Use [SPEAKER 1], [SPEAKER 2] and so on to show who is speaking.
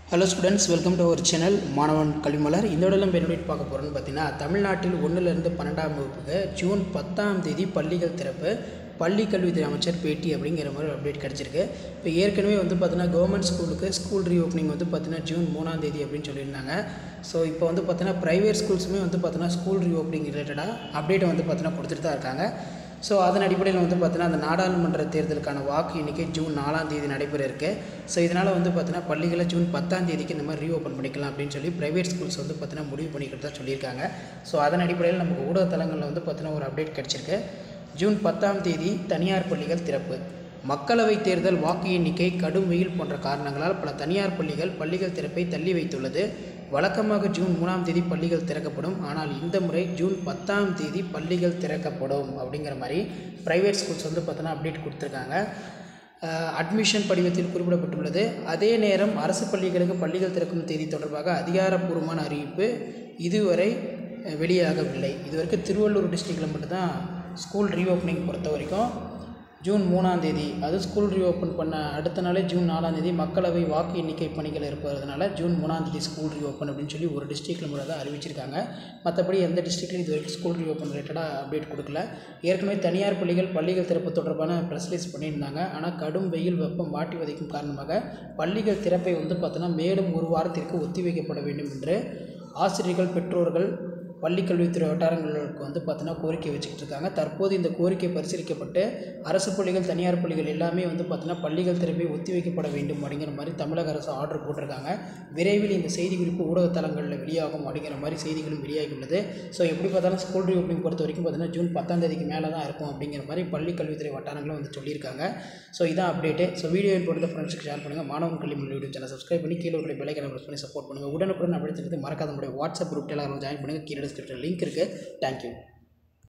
[SPEAKER 1] hello students welcome to our channel Maanavan Kalvimalar இந்த இடத்துல நம்ம என்ன பார்க்க போகிறோம்னு பார்த்தீங்கன்னா தமிழ்நாட்டில் ஒன்றுலேருந்து பன்னெண்டாம் வகுப்புக்கு ஜூன் பத்தாம் தேதி பள்ளிகள் திறப்பு பள்ளி கல்வித்துறை அமைச்சர் பேட்டி அப்படிங்கிற மாதிரி அப்டேட் கிடச்சிருக்கு இப்போ ஏற்கனவே வந்து பார்த்தீங்கன்னா கவர்மெண்ட் ஸ்கூலுக்கு ஸ்கூல் ரீஓப்பனிங் வந்து பார்த்தீங்கன்னா ஜூன் மூணாம் தேதி அப்படின்னு சொல்லியிருந்தாங்க ஸோ இப்போ வந்து பார்த்தீங்கன்னா ப்ரைவேட் ஸ்கூல்ஸுமே வந்து பார்த்தீங்கன்னா ஸ்கூல் ரீஓப்பனிங் ரிலேட்டடாக அப்டேட்டை வந்து பார்த்தீங்கன்னா கொடுத்துட்டு தான் இருக்காங்க ஸோ அதன் அடிப்படையில் வந்து பார்த்தீங்கன்னா அந்த நாடாளுமன்ற தேர்தலுக்கான வாக்கு எண்ணிக்கை ஜூன் நாலாம் தேதி நடைபெற இருக்கு ஸோ இதனால் வந்து பார்த்தீங்கன்னா பள்ளிகளை ஜூன் பத்தாம் தேதிக்கு இந்த மாதிரி ரீஓப்பன் பண்ணிக்கலாம் அப்படின்னு சொல்லி ப்ரைவேட் ஸ்கூல்ஸ் வந்து பார்த்தீங்கன்னா முடிவு பண்ணிக்கிறதா சொல்லியிருக்காங்க ஸோ அதன் அடிப்படையில் நமக்கு ஊடகத்தலங்களில் வந்து பார்த்தீங்கன்னா ஒரு அப்டேட் கிடச்சிருக்கு ஜூன் பத்தாம் தேதி தனியார் பள்ளிகள் திறப்பு மக்களவைத் தேர்தல் வாக்கு எண்ணிக்கை கடும் வெயில் போன்ற காரணங்களால் பல தனியார் பள்ளிகள் பள்ளிகள் திறப்பை தள்ளி வைத்துள்ளது வழக்கமாக ஜூன் மூணாம் தேதி பள்ளிகள் திறக்கப்படும் ஆனால் இந்த முறை ஜூன் பத்தாம் தேதி பள்ளிகள் திறக்கப்படும் அப்படிங்கிற மாதிரி ப்ரைவேட் ஸ்கூல்ஸ் வந்து பார்த்தோன்னா அப்டேட் கொடுத்துருக்காங்க அட்மிஷன் படிவத்தில் குறிப்பிடப்பட்டுள்ளது அதே நேரம் அரசு பள்ளிகளுக்கு பள்ளிகள் திறக்கும் தேதி தொடர்பாக அதிகாரப்பூர்வமான அறிவிப்பு இதுவரை அஹ், வெளியாகவில்லை இதுவரைக்கும் திருவள்ளூர் டிஸ்ட்ரிக்டில் மட்டும்தான் ஸ்கூல் ரீஓப்பனிங் பொறுத்த வரைக்கும் ஜூன் மூணாம் தேதி அது ஸ்கூல் ரீஓப்பன் பண்ண அடுத்த நாளே ஜூன் நாலாம் தேதி மக்களவை வாக்கு எண்ணிக்கை பணிகள் இருப்பதனால ஜூன் மூணாம் தேதி ஸ்கூல் ரீஓப்பன் அப்படின்னு சொல்லி ஒரு டிஸ்ட்ரிக்டில் மட்டும் தான் அறிவிச்சிருக்காங்க மற்றபடி எந்த டிஸ்ட்ரிக்ட்லையும் இது வரைக்கும் ஸ்கூல் ரீஓப்பன் ரிலேட்டடாக அப்டேட் கொடுக்கல ஏற்கனவே தனியார் பள்ளிகள் பள்ளிகள் திறப்பு தொடர்பான ப்ரெஸ் ரிலீஸ் பண்ணியிருந்தாங்க ஆனால் கடும் வெயில் வெப்பம் வாட்டி வதைக்கும் காரணமாக பள்ளிகள் திறப்பை வந்து பார்த்தோன்னா மேலும் ஒரு வாரத்திற்கு ஒத்திவைக்கப்பட வேண்டும் என்று ஆசிரியர்கள் பெற்றோர்கள் பள்ளி கல்வித்துறை வட்டாரங்களுக்கு வந்து பார்த்தீங்கன்னா கோரிக்கை வச்சுக்கிட்டு இருக்காங்க தற்போது இந்த கோரிக்கை பரிசீலிக்கப்பட்டு அரசு பள்ளிகள் தனியார் பள்ளிகள் எல்லாமே வந்து பார்த்தீங்கன்னா பள்ளிகள் திறப்பை ஒத்திவைக்கப்பட வேண்டும் அப்படிங்கிற மாதிரி தமிழக அரசு ஆர்டர் போட்டிருக்காங்க விரைவில் இந்த செய்தி குறிப்பு ஊடகத்தலங்களில் வெளியாகும் அப்படிங்கிற மாதிரி செய்திகளும் வெளியாகி உள்ளது ஸோ எப்படி பார்த்தாலும் ஸ்கூல் ரீஓப்பனிங் பொறுத்த வரைக்கும் பார்த்தீங்கன்னா ஜூன் பத்தாம் தேதிக்கு மேலே தான் இருக்கும் அப்படிங்கிற மாதிரி பள்ளி கல்வித்துறை வட்டாரங்களும் வந்து சொல்லியிருக்காங்க ஸோ இதான் அப்டேட்டு ஸோ வீடியோ போட்டு ஃப்ரெண்ட்ஸுக்கு ஷேர் பண்ணுங்கள் மாணவன் கல்வி மொழி யூடியூப் சேனல் சப்ஸ்கிரைப் பண்ணி கீழே உள்ள பெல்லைக்கனை ப்ரெஸ் பண்ணி சப்போர்ட் பண்ணுங்கள் உடனுக்குடன் அப்டேட் தெரிஞ்சு மறக்காத நம்முடைய வாட்ஸ்அப் குரூப் எல்லாம் ஜாயின் பண்ணுங்கள் கீழே டிஸ்கிரிப்ஷன் லிங்க் இருக்குது தேங்க்யூ